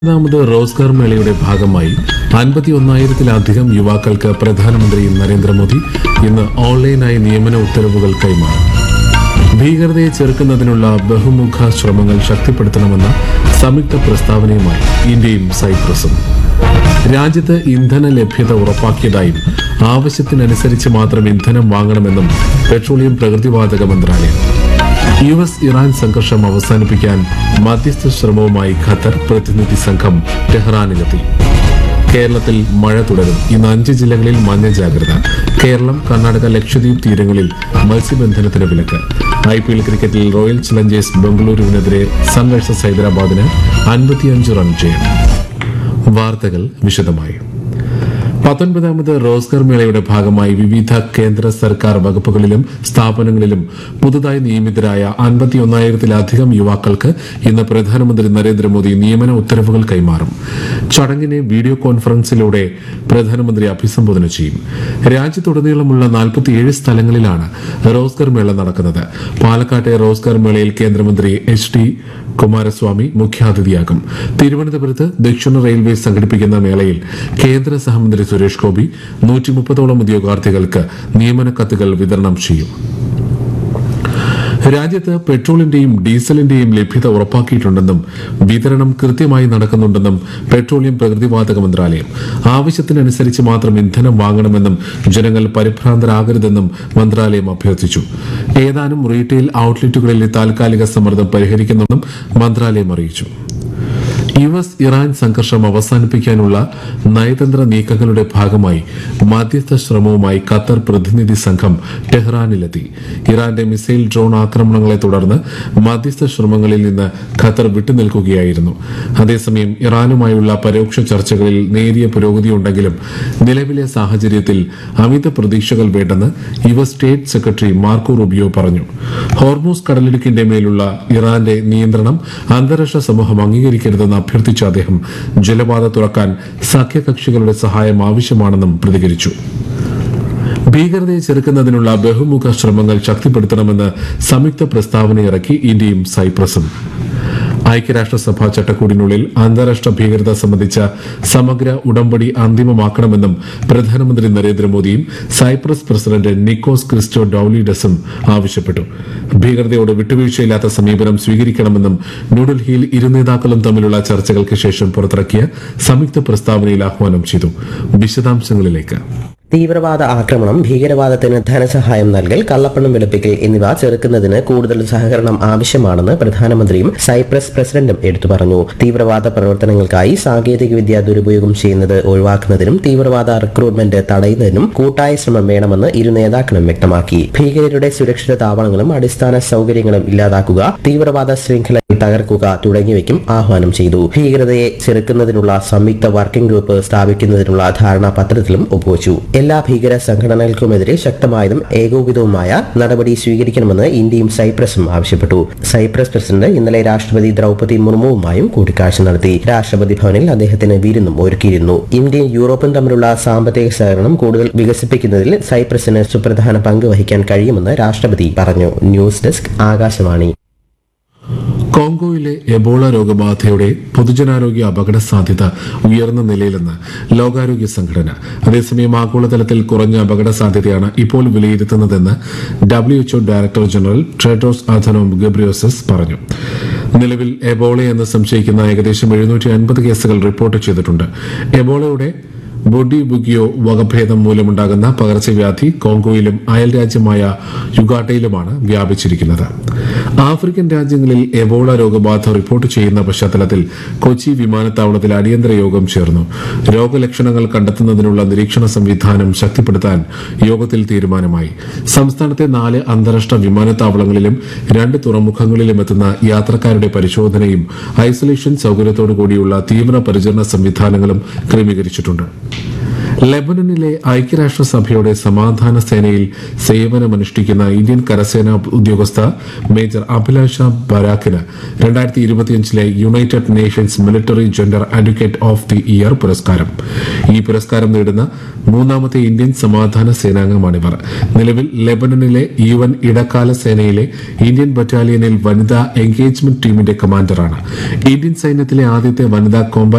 ഒന്നാമത് റോസ്ഗാർ മേളയുടെ ഭാഗമായി അൻപത്തി ഒന്നായിരത്തിലധികം യുവാക്കൾക്ക് പ്രധാനമന്ത്രി നരേന്ദ്രമോദി ഇന്ന് ഓൺലൈനായി നിയമന ഉത്തരവുകൾ കൈമാറി ഭീകരതയെ ചെറുക്കുന്നതിനുള്ള ബഹുമുഖ ശ്രമങ്ങൾ ശക്തിപ്പെടുത്തണമെന്ന സംയുക്ത പ്രസ്താവനയുമായി ഇന്ത്യയും സൈപ്രസും രാജ്യത്ത് ഇന്ധന ലഭ്യത ഉറപ്പാക്കിയതായും ആവശ്യത്തിനനുസരിച്ച് മാത്രം ഇന്ധനം വാങ്ങണമെന്നും പെട്രോളിയം പ്രകൃതിവാതക മന്ത്രാലയം യു എസ് ഇറാൻ സംഘർഷം അവസാനിപ്പിക്കാൻ മധ്യസ്ഥ ശ്രമവുമായി ഖത്തർ പ്രതിനിധി സംഘം ടെഹ്റാനിലെത്തി കേരളത്തിൽ മഴ തുടരും ഇന്ന് അഞ്ച് ജില്ലകളിൽ മഞ്ഞ ജാഗ്രത കേരളം കർണാടക ലക്ഷദ്വീപ് തീരങ്ങളിൽ മത്സ്യബന്ധനത്തിന് വിലക്ക് ഐ പി എൽ ക്രിക്കറ്റിൽ റോയൽ ചലഞ്ചേഴ്സ് ബംഗളൂരുവിനെതിരെ സൺറൈസേഴ്സ് ഹൈദരാബാദിന് അൻപത്തിയഞ്ച് റൺ ജയം വാർത്തകൾ വിശദമായി പത്തൊൻപതാമത് റോസ്ഗർ മേളയുടെ ഭാഗമായി വിവിധ കേന്ദ്ര സർക്കാർ വകുപ്പുകളിലും സ്ഥാപനങ്ങളിലും പുതുതായി നിയമിതരായ അൻപത്തി ഒന്നായിരത്തിലധികം യുവാക്കൾക്ക് ഇന്ന് പ്രധാനമന്ത്രി നരേന്ദ്രമോദി നിയമന ഉത്തരവുകൾ കൈമാറും ചടങ്ങിനെ വീഡിയോ കോൺഫറൻസിലൂടെ പ്രധാനമന്ത്രി അഭിസംബോധന ചെയ്യും രാജ്യത്തുടനീളമുള്ള നാൽപ്പത്തിയേഴ് സ്ഥലങ്ങളിലാണ് റോസ്ഗർ മേള നടക്കുന്നത് പാലക്കാട്ടെ റോസ്ഗർ മേളയിൽ കേന്ദ്രമന്ത്രി എച്ച് ഡി കുമാരസ്വാമി മുഖ്യാതിഥിയാകും തിരുവനന്തപുരത്ത് ദക്ഷിണ റെയിൽവേ സംഘടിപ്പിക്കുന്ന മേളയിൽ കേന്ദ്ര സഹമന്ത്രി സുരേഷ് ഗോപി നൂറ്റി മുപ്പതോളം ഉദ്യോഗാർത്ഥികൾക്ക് നിയമന കത്തുകൾ വിതരണം ചെയ്യും രാജ്യത്ത് പെട്രോളിന്റെയും ഡീസലിന്റെയും ലഭ്യത ഉറപ്പാക്കിയിട്ടുണ്ടെന്നും വിതരണം കൃത്യമായി നടക്കുന്നുണ്ടെന്നും പെട്രോളിയം പ്രകൃതിവാതക മന്ത്രാലയം ആവശ്യത്തിനനുസരിച്ച് മാത്രം ഇന്ധനം വാങ്ങണമെന്നും ജനങ്ങൾ പരിഭ്രാന്തരാകരുതെന്നും മന്ത്രാലയം അഭ്യർത്ഥിച്ചു ഏതാനും റീറ്റെയിൽ ഔട്ട്ലെറ്റുകളിലെ താൽക്കാലിക സമ്മർദ്ദം പരിഹരിക്കുമെന്നും മന്ത്രാലയം അറിയിച്ചു യു എസ് ഇറാൻ സംഘർഷം അവസാനിപ്പിക്കാനുള്ള നയതന്ത്ര നീക്കങ്ങളുടെ ഭാഗമായി മധ്യസ്ഥ ശ്രമവുമായി ഖത്തർ പ്രതിനിധി സംഘം ടെഹ്റാനിലെത്തി ഇറാന്റെ മിസൈൽ ഡ്രോൺ ആക്രമണങ്ങളെ തുടർന്ന് മധ്യസ്ഥ ശ്രമങ്ങളിൽ നിന്ന് ഖത്തർ വിട്ടുനിൽക്കുകയായിരുന്നു അതേസമയം ഇറാനുമായുള്ള പരോക്ഷ ചർച്ചകളിൽ നേരിയ പുരോഗതിയുണ്ടെങ്കിലും നിലവിലെ സാഹചര്യത്തിൽ അമിത പ്രതീക്ഷകൾ വേണ്ടെന്ന് U S state secretary Marco Rubio പറഞ്ഞു ഹോർമൂസ് കടലിടുക്കിന്റെ മേലുള്ള ഇറാന്റെ നിയന്ത്രണം അന്താരാഷ്ട്ര സമൂഹം അംഗീകരിക്കരുതെന്ന് അഭ്യർത്ഥിച്ച അദ്ദേഹം ജലപാത തുറക്കാൻ സഖ്യകക്ഷികളുടെ സഹായം ആവശ്യമാണെന്നും പ്രതികരിച്ചു ഭീകരതയെ ചെറുക്കുന്നതിനുള്ള ബഹുമുഖ ശ്രമങ്ങൾ ശക്തിപ്പെടുത്തണമെന്ന് സംയുക്ത പ്രസ്താവന ഇറക്കി ഇന്ത്യയും സൈപ്രസും ഐക്യരാഷ്ട്രസഭ ചട്ടക്കൂടിനുള്ളിൽ അന്താരാഷ്ട്ര ഭീകരത സംബന്ധിച്ച സമഗ്ര ഉടമ്പടി അന്തിമമാക്കണമെന്നും പ്രധാനമന്ത്രി നരേന്ദ്രമോദിയും സൈപ്രസ് പ്രസിഡന്റ് നിക്കോസ് ക്രിസ്റ്റോ ഡൌലിഡസും ആവശ്യപ്പെട്ടു ഭീകരതയോട് വിട്ടുവീഴ്ചയില്ലാത്ത സമീപനം സ്വീകരിക്കണമെന്നും ന്യൂഡൽഹിയിൽ ഇരു നേതാക്കളും തമ്മിലുള്ള ചർച്ചകൾക്ക് ശേഷം പുറത്തിറക്കിയ സംയുക്ത പ്രസ്താവനയിൽ ആഹ്വാനം ചെയ്തു വിശദാംശങ്ങളിലേക്ക് തീവ്രവാദ ആക്രമണം ഭീകരവാദത്തിന് ധനസഹായം നൽകൽ കള്ളപ്പണം വെളുപ്പിക്കൽ എന്നിവ ചെറുക്കുന്നതിന് കൂടുതൽ സഹകരണം ആവശ്യമാണെന്ന് പ്രധാനമന്ത്രിയും സൈപ്രസ് പ്രസിഡന്റും എടുത്തു പറഞ്ഞു തീവ്രവാദ പ്രവർത്തനങ്ങൾക്കായി സാങ്കേതികവിദ്യ ദുരുപയോഗം ചെയ്യുന്നത് ഒഴിവാക്കുന്നതിനും തീവ്രവാദ റിക്രൂട്ട്മെന്റ് തടയുന്നതിനും കൂട്ടായ ശ്രമം വേണമെന്ന് ഇരു നേതാക്കളും വ്യക്തമാക്കി ഭീകരരുടെ സുരക്ഷിത താവളങ്ങളും അടിസ്ഥാന സൗകര്യങ്ങളും ഇല്ലാതാക്കുക തീവ്രവാദ ശൃംഖല തകർക്കുക തുടങ്ങിയവയ്ക്കും ആഹ്വാനം ചെയ്തു ഭീകരതയെ ചെറുക്കുന്നതിനുള്ള സംയുക്ത വർക്കിംഗ് ഗ്രൂപ്പ് സ്ഥാപിക്കുന്നതിനുള്ള ധാരണാപത്രത്തിലും ഒപ്പുവച്ചു എല്ലാ ഭീകര സംഘടനകൾക്കുമെതിരെ ശക്തമായതും ഏകോപിതവുമായ നടപടി സ്വീകരിക്കണമെന്ന് ഇന്ത്യയും സൈപ്രസും ആവശ്യപ്പെട്ടു സൈപ്രസ് പ്രസിഡന്റ് ഇന്നലെ രാഷ്ട്രപതി ദ്രൗപദി മുർമുവുമായും കൂടിക്കാഴ്ച നടത്തി രാഷ്ട്രപതി ഭവനിൽ അദ്ദേഹത്തിന് വിരുന്നും ഒരുക്കിയിരുന്നു ഇന്ത്യയും യൂറോപ്പും തമ്മിലുള്ള സാമ്പത്തിക സഹകരണം കൂടുതൽ വികസിപ്പിക്കുന്നതിൽ സൈപ്രസിന് സുപ്രധാന പങ്ക് വഹിക്കാൻ കഴിയുമെന്ന് രാഷ്ട്രപതി പറഞ്ഞു ന്യൂസ് ഡെസ്ക് ആകാശവാണി കോങ്കോയിലെ എബോള രോഗബാധയുടെ പൊതുജനാരോഗ്യ അപകട സാധ്യത ഉയർന്ന നിലയിലെന്ന് ലോകാരോഗ്യ സംഘടന അതേസമയം ആഗോളതലത്തിൽ കുറഞ്ഞ അപകട സാധ്യതയാണ് ഇപ്പോൾ വിലയിരുത്തുന്നതെന്ന് WHO director general Tedros Adhanom Ghebreyesus പറഞ്ഞു നിലവിൽ എബോള എന്ന് സംശയിക്കുന്ന ഏകദേശം എഴുന്നൂറ്റി അൻപത് കേസുകൾ റിപ്പോർട്ട് ചെയ്തിട്ടുണ്ട് എബോളയുടെ ബൊഡി ബുഗിയോ വകഭേദം മൂലമുണ്ടാകുന്ന പകർച്ചവ്യാധി കോങ്കോയിലും അയൽ രാജ്യമായ യുഗാട്ടയിലുമാണ് വ്യാപിച്ചിരിക്കുന്നത് ആഫ്രിക്കൻ രാജ്യങ്ങളിൽ എബോള രോഗബാധ റിപ്പോർട്ട് ചെയ്യുന്ന പശ്ചാത്തലത്തിൽ കൊച്ചി വിമാനത്താവളത്തിൽ അടിയന്തര യോഗം ചേർന്നു രോഗലക്ഷണങ്ങൾ കണ്ടെത്തുന്നതിനുള്ള നിരീക്ഷണ സംവിധാനം ശക്തിപ്പെടുത്താൻ യോഗത്തിൽ തീരുമാനമായി സംസ്ഥാനത്തെ നാല് അന്താരാഷ്ട്ര വിമാനത്താവളങ്ങളിലും രണ്ട് തുറമുഖങ്ങളിലും എത്തുന്ന യാത്രക്കാരുടെ പരിശോധനയും ഐസൊലേഷൻ സൗകര്യത്തോടു കൂടിയുള്ള തീവ്ര പരിചരണ സംവിധാനങ്ങളും ക്രമീകരിച്ചിട്ടുണ്ട് ലെബനനിലെ ഐക്യരാഷ്ട്രസഭയുടെ സമാധാന സേനയിൽ സേവനമനുഷ്ഠിക്കുന്ന ഇന്ത്യൻ കരസേനാ ഉദ്യോഗസ്ഥ മേജർ അഭിലാഷ ബരാക്കിന് രണ്ടായിരത്തി ഇരുപത്തിയഞ്ചിലെ United Nations military gender advocate of the year പുരസ്കാരം ഈ പുരസ്കാരം നേടുന്ന മൂന്നാമത്തെ ഇന്ത്യൻ സമാധാന സേനാംഗമാണിവർ നിലവിൽ ലെബനനിലെ യു എൻ ഇടക്കാല സേനയിലെ ഇന്ത്യൻ ബറ്റാലിയനിൽ വനിതാ എൻഗേജ്മെന്റ് ടീമിന്റെ കമാൻഡറാണ് ഇന്ത്യൻ സൈന്യത്തിലെ ആദ്യത്തെ വനിതാ കോമ്പാറ്റ്